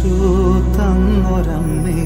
ഈശോ തന്നൊരമ്മേ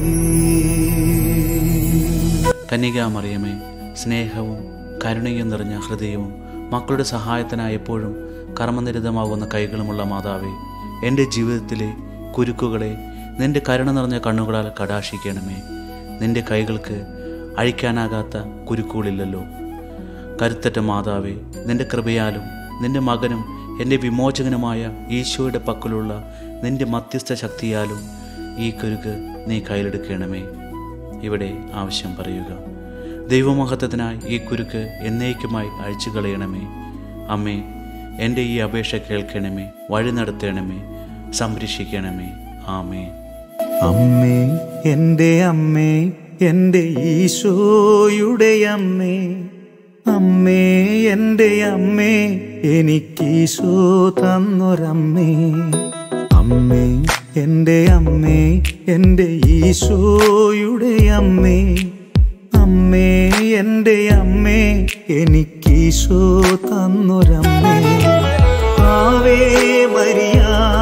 കന്യകാമറിയമേ സ്നേഹവും കരുണയും നിറഞ്ഞ ഹൃദയവും മക്കളുടെ സഹായത്തിനായി എപ്പോഴും കർമ്മനിരതമാകുന്ന കൈകളുമുള്ള മാതാവേ എൻ്റെ ജീവിതത്തിലെ കുരുക്കുകളെ നിന്റെ കരുണ നിറഞ്ഞ കണ്ണുകളാൽ കടാക്ഷിക്കണമേ നിന്റെ കൈകൾക്ക് അഴിക്കാനാകാത്ത കുരുക്കുകളില്ലല്ലോ കരുത്തറ്റ മാതാവേ നിന്റെ കൃപയാലും നിന്റെ മകനും എൻ്റെ വിമോചകനുമായ ഈശോയുടെ പക്കലുള്ള നിന്റെ മധ്യസ്ഥ ശക്തിയാലും ഈ കുരുക്ക് നീ കയ്യിലെടുക്കണമേ ഇവിടെ ആവശ്യം പറയുക ദൈവമഹത്വത്തിനായി ഈ കുരുക്ക് എന്നേക്കുമായി അഴിച്ചു കളയണമേ അമ്മേ എൻ്റെ ഈ അപേക്ഷ കേൾക്കണമേ വഴി നടത്തണമേ സംരക്ഷിക്കണമേ ആമേ അമ്മേ എൻ്റെ അമ്മേ എൻ്റെ ഈശോയുടെ അമ്മേ അമ്മേ എൻ്റെ അമ്മേ എനിക്കീശോ തന്നൊരമ്മേ അമ്മേ എൻ്റെ അമ്മേ എൻ്റെ ഈശോയുടെ അമ്മേ അമ്മേ എൻ്റെ അമ്മേ എനിക്കീശോ തന്നൊരമ്മേ ആവേ മരിയ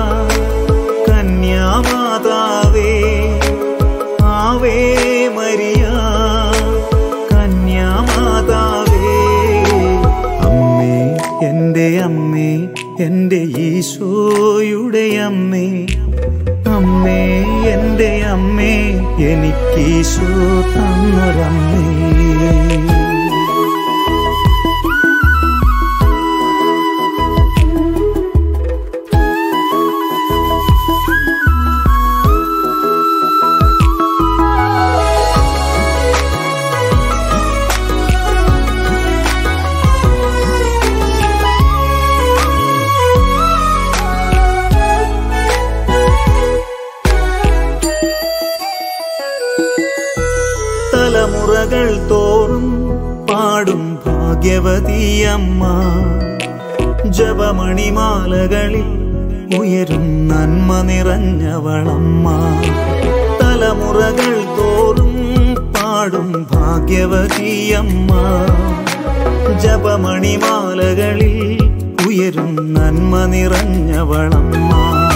കന്യാമാതാവേ ആവേ മരിയ കന്യാമാതാവേ അമ്മേ എൻ്റെ അമ്മേ എൻ്റെ ഈശോയുടെ അമ്മേ അമ്മേ എൻ്റെ അമ്മേ എനിക്കീശോ തന്നൊരമ്മേ തലമുറകൾ തോറും പാടും ഭാഗ്യവതിയമ്മ ജപമണിമാലകളിൽ ഉയരും നന്മ നിറഞ്ഞവളമ്മ തലമുറകൾ തോറും പാടും ഭാഗ്യവതിയമ്മ ജപമണിമാലകളിൽ ഉയരും നന്മ നിറഞ്ഞവളമ്മ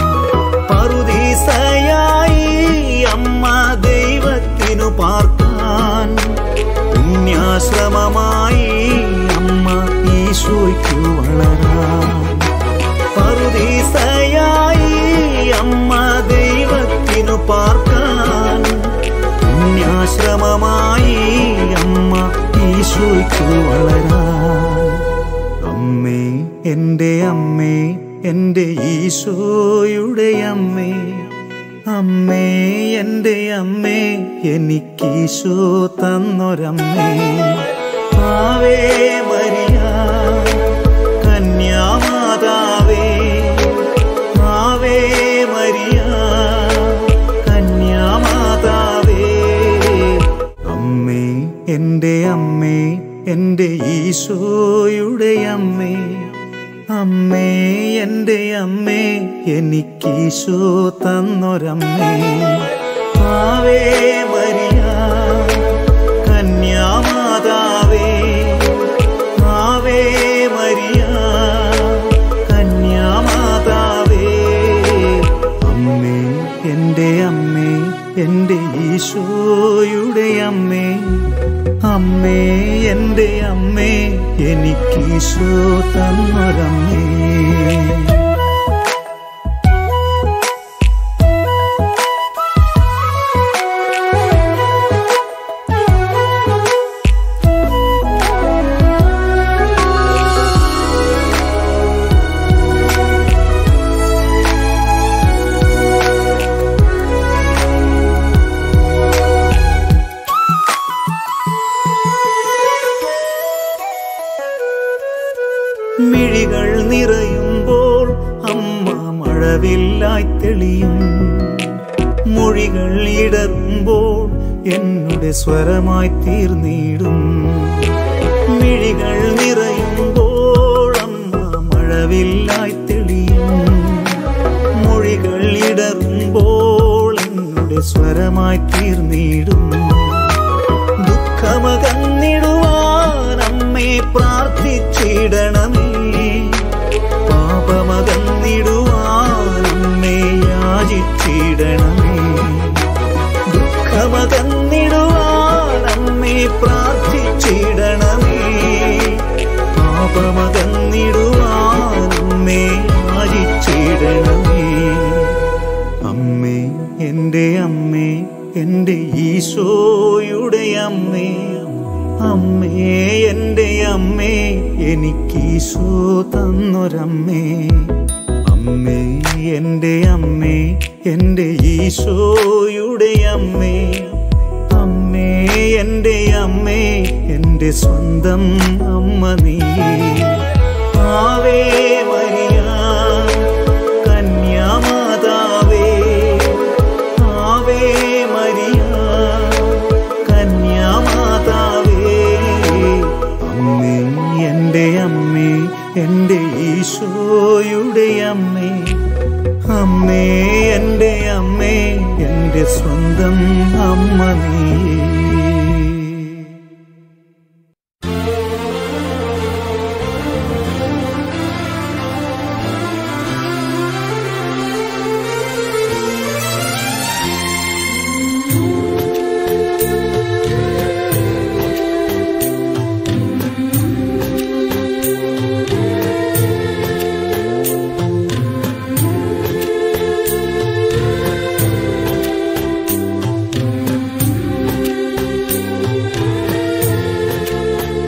പറുദീസയായി അമ്മ ദൈവത്തിനു പാർക്കാൻ പുണ്യാശ്രമമായി അമ്മ ഈശോയ്ക്കു വളരാൻ പറുദീസയായി അമ്മ ദൈവത്തിനു പാർക്കാൻ പുണ്യാശ്രമമായി അമ്മ ഈശോയ്ക്കു വളരാൻ അമ്മേ എൻ്റെ അമ്മേ എൻ്റെ ഈശോയുടെ അമ്മേ അമ്മേ എൻ്റെ അമ്മേ എനിക്കീശോ തന്നൊരമ്മേ ആവേ മരിയ കന്യാമാതാവേ ആവേ മരിയ കന്യാമാതാവേ അമ്മേ എൻ്റെ അമ്മേ എൻ്റെ ഈശോയുടെ അമ്മേ അമ്മേ എൻ്റെ അമ്മേ എനിക്കീശോ തന്നൊരമ്മേ ആവേ മരിയ കന്യാമാതാവേ ആവേ മരിയ കന്യാമാതാവേ അമ്മേ എൻ്റെ അമ്മേ എൻ്റെ ഈശോയുടെ അമ്മേ അമ്മേ എൻ്റെ അമ്മേ എനിക്കീശോ തന്നൊരമ്മേ മിഴികൾ നിറയുമ്പോൾ അമ്മ മഴവില്ലായി തെളിയും മൊഴികൾ ഇടറുമ്പോൾ എന്നുടെ സ്വരമായി തീർന്നിടും മിഴികൾ നിറയുമ്പോൾ അമ്മ മഴവില്ലായി തെളിയും മൊഴികൾ ഇടറുമ്പോൾ എന്നുടെ സ്വരമായി തീർന്നിടും ദുഃഖമകന്നിടുവാൻ അമ്മേ പ്രാർത്ഥിച്ചിടണമേ പാപമകന്നിടുവാൻ അമ്മേ യാചിച്ചിടണമേ എനിക്കീശോ തന്നൊരമ്മേ അമ്മേ എൻ്റെ അമ്മേ എൻ്റെ ഈശോയുടെ അമ്മേ അമ്മേ എൻ്റെ അമ്മേ എൻ്റെ സ്വന്തം അമ്മ നീ ആവേ മരിയ കന്യാമാതാവേ ആവേ മരിയ കന്യാമാതാവേ അമ്മേ എൻ്റെ അമ്മേ എൻ്റെ ഈശോയുടെ അമ്മേ അമ്മേ എൻ്റെ അമ്മേ എൻ്റെ സ്വന്തം അമ്മ നീ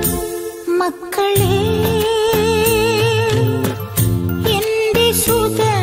മക്കളെ എന്റെ സുതര